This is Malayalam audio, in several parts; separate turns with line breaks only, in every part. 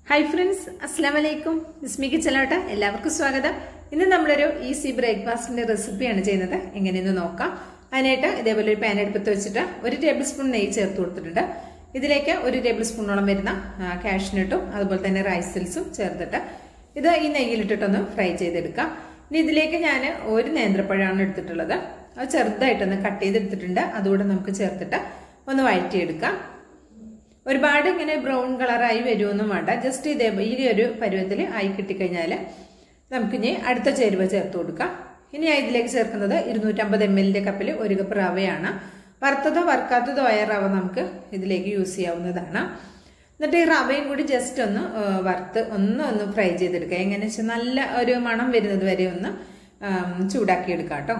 ഹായ് ഫ്രണ്ട്സ് അസ്സാം വലൈക്കും വിസ്മി കിച്ചലോട്ട് എല്ലാവർക്കും സ്വാഗതം ഇന്ന് നമ്മളൊരു ഈസി ബ്രേക്ക്ഫാസ്റ്റിന്റെ റെസിപ്പിയാണ് ചെയ്യുന്നത് എങ്ങനെയെന്ന് നോക്കാം അതിനായിട്ട് ഇതേപോലെ ഒരു പാൻ എടുപ്പത്ത് വെച്ചിട്ട് ഒരു ടേബിൾ സ്പൂൺ നെയ്യ് ചേർത്ത് കൊടുത്തിട്ടുണ്ട് ഇതിലേക്ക് ഒരു ടേബിൾ സ്പൂണോളം വരുന്ന കാഷ്നട്ടും അതുപോലെ തന്നെ റൈസിൽസും ചേർത്തിട്ട് ഇത് ഈ നെയ്യിലിട്ടിട്ടൊന്ന് ഫ്രൈ ചെയ്തെടുക്കാം ഇനി ഇതിലേക്ക് ഞാൻ ഒരു നേന്ത്രപ്പഴമാണ് എടുത്തിട്ടുള്ളത് അത് ചെറുതായിട്ടൊന്ന് കട്ട് ചെയ്തെടുത്തിട്ടുണ്ട് അതുകൂടെ നമുക്ക് ചേർത്തിട്ട് ഒന്ന് വഴറ്റിയെടുക്കാം ഒരുപാട് ഇങ്ങനെ ബ്രൗൺ കളറായി വരുമൊന്നും വേണ്ട ജസ്റ്റ് ഇതേ ഈ ഒരു പരുവത്തിൽ ആയി കിട്ടിക്കഴിഞ്ഞാൽ നമുക്കിനി അടുത്ത ചേരുവ ചേർത്ത് കൊടുക്കാം ഇനി ഞാൻ ഇതിലേക്ക് ചേർക്കുന്നത് ഇരുന്നൂറ്റമ്പത് എം എല്ലിൻ്റെ കപ്പിൽ ഒരു കപ്പ് റവയാണ് വറുത്തതോ വറുക്കാത്തതോ ആയ റവ നമുക്ക് ഇതിലേക്ക് യൂസ് ചെയ്യാവുന്നതാണ് എന്നിട്ട് ഈ റവയും കൂടി ജസ്റ്റ് ഒന്ന് വറുത്ത് ഒന്ന് ഒന്ന് ഫ്രൈ ചെയ്തെടുക്കുക എങ്ങനെയാണെന്ന് വെച്ചാൽ നല്ല ഒരു മണം വരുന്നത് വരെ ഒന്ന് ചൂടാക്കി എടുക്കാം കേട്ടോ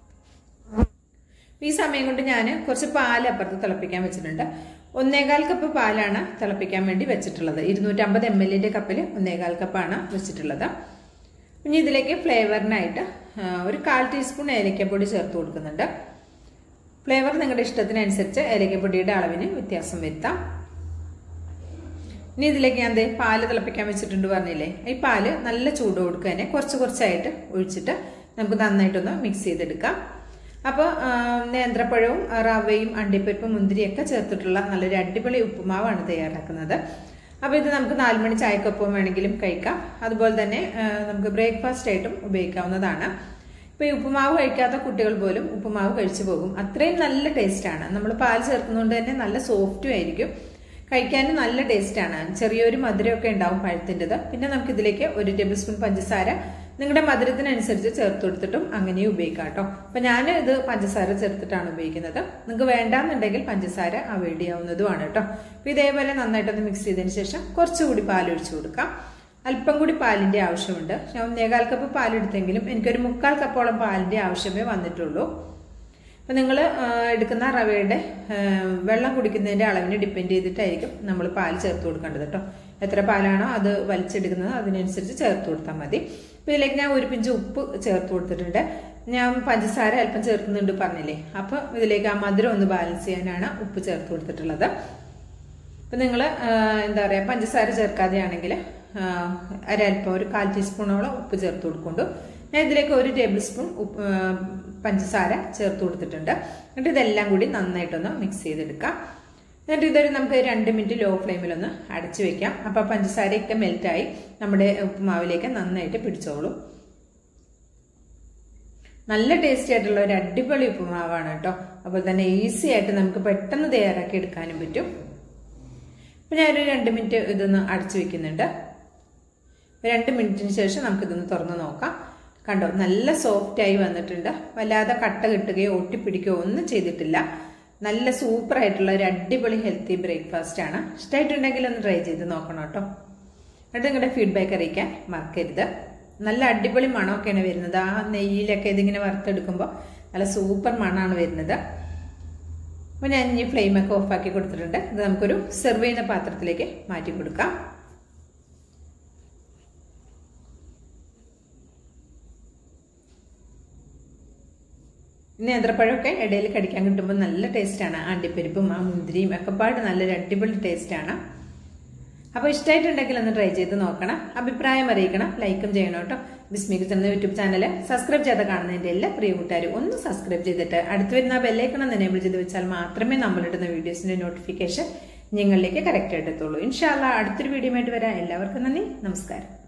ഈ സമയം കൊണ്ട് ഞാൻ കുറച്ച് പാൽ അപ്പുറത്ത് തിളപ്പിക്കാൻ വെച്ചിട്ടുണ്ട് ഒന്നേകാൽ കപ്പ് പാലാണ് തിളപ്പിക്കാൻ വേണ്ടി വെച്ചിട്ടുള്ളത് ഇരുന്നൂറ്റമ്പത് എം എല്ലിൻ്റെ കപ്പിൽ ഒന്നേകാൽ കപ്പാണ് വെച്ചിട്ടുള്ളത് ഇനി ഇതിലേക്ക് ഫ്ലേവറിനായിട്ട് ഒരു കാൽ ടീസ്പൂൺ ഏലക്കപ്പൊടി ചേർത്ത് കൊടുക്കുന്നുണ്ട് ഫ്ലേവർ നിങ്ങളുടെ ഇഷ്ടത്തിനനുസരിച്ച് ഏലക്കപ്പൊടിയുടെ അളവിന് വ്യത്യാസം വരുത്താം ഇനി ഇതിലേക്ക് ഞാൻ പാല് തിളപ്പിക്കാൻ വെച്ചിട്ടുണ്ട് പറഞ്ഞില്ലേ ഈ പാല് നല്ല ചൂട് കൊടുക്കാൻ കുറച്ച് കുറച്ചായിട്ട് ഒഴിച്ചിട്ട് നമുക്ക് നന്നായിട്ടൊന്ന് മിക്സ് ചെയ്തെടുക്കാം അപ്പോൾ നേന്ത്രപ്പഴവും റവയും അണ്ടിപ്പരിപ്പും മുന്തിരിയൊക്കെ ചേർത്തിട്ടുള്ള നല്ലൊരു അടിപൊളി ഉപ്പുമാവാണ് തയ്യാറാക്കുന്നത് അപ്പോൾ ഇത് നമുക്ക് നാല് മണി ചായക്കൊപ്പം വേണമെങ്കിലും കഴിക്കാം അതുപോലെ തന്നെ നമുക്ക് ബ്രേക്ക്ഫാസ്റ്റ് ആയിട്ടും ഉപയോഗിക്കാവുന്നതാണ് ഇപ്പോൾ ഈ ഉപ്പുമാവ് കഴിക്കാത്ത കുട്ടികൾ പോലും ഉപ്പുമാവ് കഴിച്ചു പോകും അത്രയും നല്ല ടേസ്റ്റാണ് നമ്മൾ പാൽ ചേർക്കുന്നതുകൊണ്ട് തന്നെ നല്ല സോഫ്റ്റും ആയിരിക്കും കഴിക്കാനും നല്ല ടേസ്റ്റാണ് ചെറിയൊരു മധുരമൊക്കെ ഉണ്ടാവും പഴത്തിൻ്റെത് പിന്നെ നമുക്ക് ഇതിലേക്ക് ഒരു ടേബിൾ സ്പൂൺ പഞ്ചസാര നിങ്ങളുടെ മധുരത്തിനനുസരിച്ച് ചേർത്ത് കൊടുത്തിട്ടും അങ്ങനെയും ഉപയോഗിക്കാം കേട്ടോ അപ്പം ഞാൻ ഇത് പഞ്ചസാര ചേർത്തിട്ടാണ് ഉപയോഗിക്കുന്നത് നിങ്ങൾക്ക് വേണ്ടാന്നുണ്ടെങ്കിൽ പഞ്ചസാര അവോയ്ഡ് ചെയ്യാവുന്നതുമാണ് കേട്ടോ അപ്പം ഇതേപോലെ നന്നായിട്ടൊന്ന് മിക്സ് ചെയ്തതിന് ശേഷം കുറച്ചുകൂടി പാൽ ഒഴിച്ചു കൊടുക്കാം അല്പം കൂടി പാലിൻ്റെ ആവശ്യമുണ്ട് ഞാൻ ഒന്നേകാൽ കപ്പ് പാലെടുത്തെങ്കിലും എനിക്കൊരു മുക്കാൽ കപ്പോളം പാലിൻ്റെ ആവശ്യമേ വന്നിട്ടുള്ളൂ അപ്പം നിങ്ങൾ എടുക്കുന്ന റവയുടെ വെള്ളം കുടിക്കുന്നതിൻ്റെ അളവിന് ഡിപ്പെൻഡ് ചെയ്തിട്ടായിരിക്കും നമ്മൾ പാൽ ചേർത്ത് കൊടുക്കേണ്ടത് കേട്ടോ എത്ര പാലാണോ അത് വലിച്ചെടുക്കുന്നത് അതിനനുസരിച്ച് ചേർത്ത് കൊടുത്താൽ മതി അപ്പോൾ ഇതിലേക്ക് ഞാൻ ഒരു പിഞ്ച് ഉപ്പ് ചേർത്ത് കൊടുത്തിട്ടുണ്ട് ഞാൻ പഞ്ചസാര അല്പം ചേർക്കുന്നുണ്ട് പറഞ്ഞില്ലേ അപ്പോൾ ഇതിലേക്ക് ആ മധുരം ഒന്ന് ബാലൻസ് ചെയ്യാനാണ് ഉപ്പ് ചേർത്ത് കൊടുത്തിട്ടുള്ളത് അപ്പം നിങ്ങൾ എന്താ പറയുക പഞ്ചസാര ചേർക്കാതെയാണെങ്കിൽ ഒരല്പം ഒരു കാൽ ടീസ്പൂണോളം ഉപ്പ് ചേർത്ത് കൊടുക്കൊണ്ടു ഞാൻ ഇതിലേക്ക് ഒരു ടേബിൾ സ്പൂൺ ഉപ്പ് പഞ്ചസാര ചേർത്ത് കൊടുത്തിട്ടുണ്ട് എന്നിട്ട് ഇതെല്ലാം കൂടി നന്നായിട്ടൊന്ന് മിക്സ് ചെയ്തെടുക്കാം എന്നിട്ട് ഇതൊരു നമുക്ക് രണ്ട് മിനിറ്റ് ലോ ഫ്ലെയിമിലൊന്ന് അടച്ചു വെക്കാം അപ്പോൾ പഞ്ചസാരയൊക്കെ മെൽറ്റായി നമ്മുടെ ഉപ്പുമാവിലേക്ക് നന്നായിട്ട് പിടിച്ചോളും നല്ല ടേസ്റ്റി ആയിട്ടുള്ള ഒരു അടിപൊളി ഉപ്പുമാവാണ് കേട്ടോ അപ്പോൾ തന്നെ ഈസി ആയിട്ട് നമുക്ക് പെട്ടെന്ന് തയ്യാറാക്കി എടുക്കാനും പറ്റും അപ്പം ഞാനൊരു രണ്ട് മിനിറ്റ് ഇതൊന്ന് അടച്ചു വെക്കുന്നുണ്ട് രണ്ട് മിനിറ്റിന് ശേഷം നമുക്കിതൊന്ന് തുറന്ന് നോക്കാം കണ്ടോ നല്ല സോഫ്റ്റ് ആയി വന്നിട്ടുണ്ട് വല്ലാതെ കട്ട കിട്ടുകയോ ഒട്ടിപ്പിടിക്കുകയോ ഒന്നും ചെയ്തിട്ടില്ല നല്ല സൂപ്പർ ആയിട്ടുള്ള ഒരു അടിപൊളി ഹെൽത്തി ബ്രേക്ക്ഫാസ്റ്റ് ആണ് ഇഷ്ടമായിട്ടുണ്ടെങ്കിൽ ഒന്ന് ട്രൈ ചെയ്ത് നോക്കണം കേട്ടോ എന്നിട്ട് നിങ്ങളുടെ ഫീഡ്ബാക്ക് അറിയിക്കാൻ മറക്കരുത് നല്ല അടിപൊളി മണമൊക്കെയാണ് വരുന്നത് ആ നെയ്യിലൊക്കെ ഇതിങ്ങനെ വറുത്തെടുക്കുമ്പോൾ നല്ല സൂപ്പർ മണമാണ് വരുന്നത് അപ്പോൾ ഞാൻ ഇനി ഫ്ലെയിമൊക്കെ ഓഫാക്കി കൊടുത്തിട്ടുണ്ട് ഇത് നമുക്കൊരു സെർവ് ചെയ്യുന്ന പാത്രത്തിലേക്ക് മാറ്റി കൊടുക്കാം നേന്ത്രപ്പഴമൊക്കെ ഇടയിൽ കടിക്കാൻ കിട്ടുമ്പോൾ നല്ല ടേസ്റ്റാണ് അണ്ടിപ്പരിപ്പും ആ മുന്തിരിയും ഒക്കെ പാട് നല്ലൊരു അടിപൊളി ടേസ്റ്റാണ് അപ്പോൾ ഇഷ്ടമായിട്ടുണ്ടെങ്കിൽ ഒന്ന് ട്രൈ ചെയ്ത് നോക്കണം അഭിപ്രായം അറിയിക്കണം ലൈക്കും ചെയ്യണം കേട്ടോ ബിസ്മിക്ക് ചെന്ന യൂട്യൂബ് ചാനൽ സബ്സ്ക്രൈബ് ചെയ്ത് കാണുന്നതിൻ്റെ എല്ലാ പ്രിയ കൂട്ടുകാരും ഒന്ന് സബ്സ്ക്രൈബ് ചെയ്തിട്ട് അടുത്ത് വരുന്ന ബെല്ലൈക്കണം എനേബിൾ ചെയ്ത് വെച്ചാൽ മാത്രമേ നമ്മളിടുന്ന വീഡിയോസിന്റെ നോട്ടിഫിക്കേഷൻ നിങ്ങളിലേക്ക് കറക്റ്റ് ആയിട്ട് എത്തുള്ളൂ ഇൻഷാല്ല അടുത്തൊരു വീഡിയോ ആയിട്ട് വരാം എല്ലാവർക്കും നന്ദി നമസ്കാരം